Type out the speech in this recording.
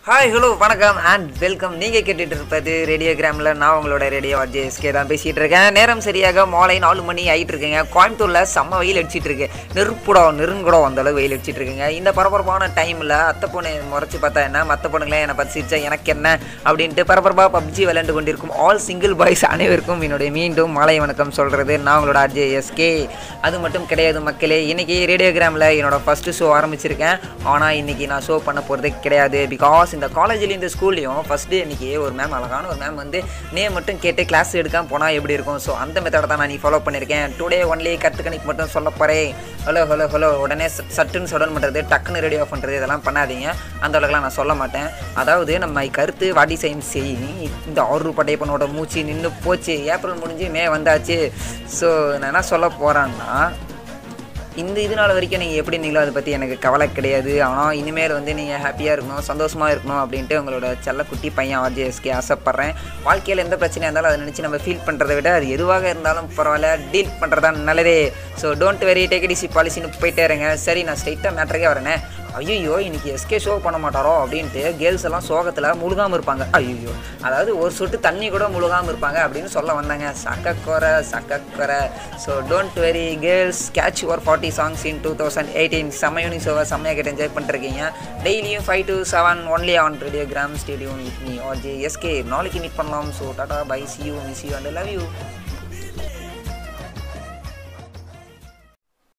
hi hello வணக்கம் and welcome நீங்கள் கேட்டுட்டு இருப்பது ரேடியோகிராமில் நான் உங்களோட ரேடியோ அஜய் எஸ்கே தான் பேசிகிட்டு இருக்கேன் நேரம் சரியாக மாலை நாலு மணி ஆகிட்டு இருக்குங்க கோயம்புத்தூரில் செம்ம வெயில் அடிச்சிட்டு இருக்கு நெருப்புடம் நெருங்குடம் அந்த அளவு வெயில் அடிச்சிட்டு இருக்குங்க இந்த பரபரப்பான டைமில் அத்தை பொண்ணு முறைச்சி பார்த்தா என்ன மற்ற பொண்ணுங்களே என்னை பற்றி சிரிச்சா எனக்கு என்ன அப்படின்ட்டு பரபரப்பாக பப்ஜி விளையாண்டு கொண்டிருக்கும் ஆல் சிங்கிள் பாய்ஸ் அனைவருக்கும் என்னுடைய மீண்டும் மாலை வணக்கம் சொல்கிறது நான் உங்களோட அஜய் எஸ்கே அது மட்டும் கிடையாது மக்களே இன்னைக்கு ரேடியோகிராமில் என்னோட ஃபஸ்ட்டு ஷோ ஆரம்பிச்சிருக்கேன் ஆனால் இன்னைக்கு நான் ஷோ பண்ண போகிறது கிடையாது பிகாஸ் இந்த காலேஜ்லேயும் இந்த ஸ்கூல்லையும் ஃபஸ்ட் டே இன்னைக்கு ஒரு மேம் அழகான ஒரு மேம் வந்து நேம் மட்டும் கேட்டு கிளாஸ் எடுக்காம போனால் எப்படி இருக்கும் ஸோ அந்த மெத்தடை தான் நான் நீ ஃபாலோ பண்ணியிருக்கேன் டுடே ஒன்லி கற்றுக்கணிக்கு மட்டும் சொல்ல போகிறேன் ஹலோ ஹலோ ஹலோ உடனே ச- சட்டுன்னு சடன் பண்ணுறது டக்குன்னு ரெடி ஆஃப் பண்ணுறது இதெல்லாம் பண்ணாதீங்க அந்த அளவுக்குலாம் நான் சொல்ல மாட்டேன் அதாவது நம்ம கருத்து வாடி சயின்ஸ் செய் இந்த ஆறு படையப்பனோட மூச்சு நின்று போச்சு ஏப்ரல் முடிஞ்சு மே வந்தாச்சு ஸோ நான் என்ன சொல்ல போகிறேன்னா இந்த இது நாள் வரைக்கும் நீங்கள் எப்படி இருந்தீங்களோ அதை பற்றி எனக்கு கவலை கிடையாது ஆனால் இனிமேல் வந்து நீங்கள் ஹாப்பியாக இருக்கணும் சந்தோஷமாக இருக்கணும் அப்படின்ட்டு உங்களோட செல்லக்குட்டி பையன் ஆர்ஜிஎஸ்கே ஆசைப்பட்றேன் வாழ்க்கையில் எந்த பிரச்சனையாக இருந்தாலும் அதை நினச்சி நம்ம ஃபீல் பண்ணுறதை விட அது எதுவாக இருந்தாலும் பரவாயில்ல டீல் பண்ணுறதா நல்லதே so don't worry take easy பாலிசின்னு போயிட்டே இருங்க சரி நான் ஸ்ட்ரைட்டாக மேட்ருக்கே வரேனே ஐயோ இன்னைக்கு எஸ்கே ஷோ பண்ண மாட்டாரோ அப்படின்ட்டு கேர்ள்ஸ் எல்லாம் சோகத்தில் முழுகாமல் இருப்பாங்க ஐயோ அதாவது ஒரு சொட்டு தண்ணி கூட முழுகாமல் இருப்பாங்க அப்படின்னு சொல்ல வந்தாங்க சக்கக்குறை சக்கக்குறை so don't worry girls catch your forty songs in two thousand eighteen செம்மையுனி ஷோவை செம்மையாக கேட்டு என்ஜாய் பண்ணிருக்கீங்க டெய்லியும் five to seven only on radio gram stadium with me R J SK நாளைக்கு மீட் பண்ணலாம் so tata bye see you miss you and love you